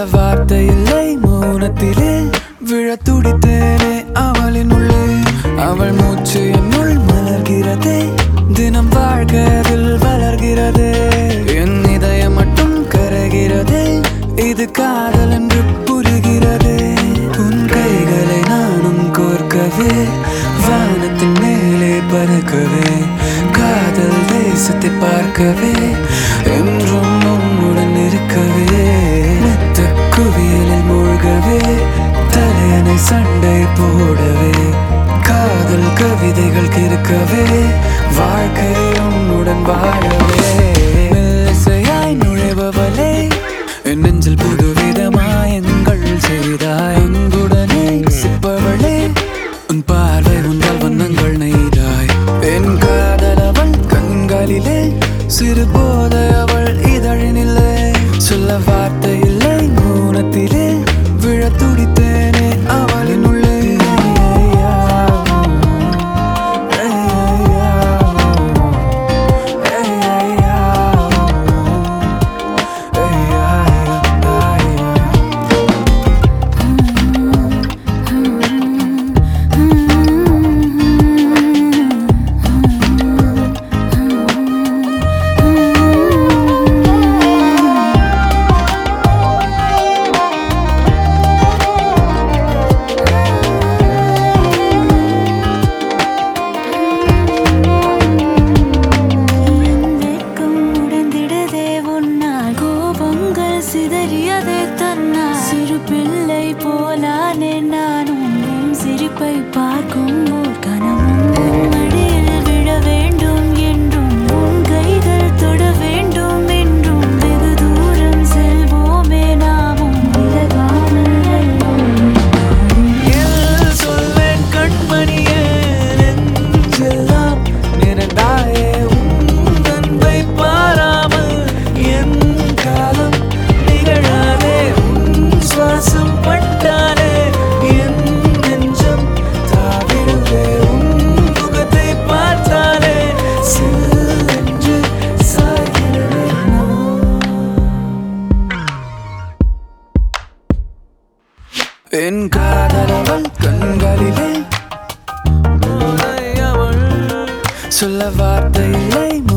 வார்த்தை இல்லை மௌனத்திலே விழ துடித்தேனே அவளின் உள்ளே அவள் மூச்சு என்னுள் மலர்கிறதே தினம் வாழ்க்கையில் வளர்கிறதே என் இதயம் மட்டும் கரைகிறதே இது காதல் என்று புரிகிறதே உன் கைகளை நானும் கோர்க்கவே வானத்தின் மேலே பறக்கவே காதல் தேசத்தை பார்க்கவே என்றும் உம்முடன் இருக்கவே மொத்த குவியலில் மூழ்கவே தலையணை சண்டை போடவே காதல் கவிதைகள் கிறுக்கவே வாழ்க்கை உன்னுடன் வாழவே மெல்லிசையாய் நுழைபவளே என் நெஞ்சில் புது விதமாயங்கள் செய்தாய் அன்புடனே சிப்பவளே உன் பார்வை உண்டால் வண்ணங்கள் நெய்தாய் என் காதல் அவள் கண்களிலே சிறு போதை அவள் இதழினிலே சொல்ல வார்த்தை இல்லை மௌனத்திலே விழ துடித்தேனே அவளின் உள்ளே வெட்கம் உடைந்திடுதே உன்னால் கோபங்கள் சிதறியதே தன்னால் சிறு பிள்ளை போலானே நானும் உன் சிரிப்பை பார்க்கும் ஓர் கனவும் உன் மடியில் விழ வேண்டும் என்றும் உன் கைகள் தொட வேண்டும் என்றும் வெகு தூரம் செல்வோமே நாமும் விலகாமல் எல் சொல்வேன் கண்மணியே நெஞ்செல்லாம் நிறந்தாயே உன் அன்பை பாராமல் என் காலம் நிகழாதே உன் சுவாசம் பட்டாலே என் நெஞ்சம் தாவிடுவே உன் முகத்தை பார்த்தாலே சில்லென்று சாய்கிறதே என் காதலவள் கண்களிலே போதை அவள் சொல்ல வார்த்தை இல்லை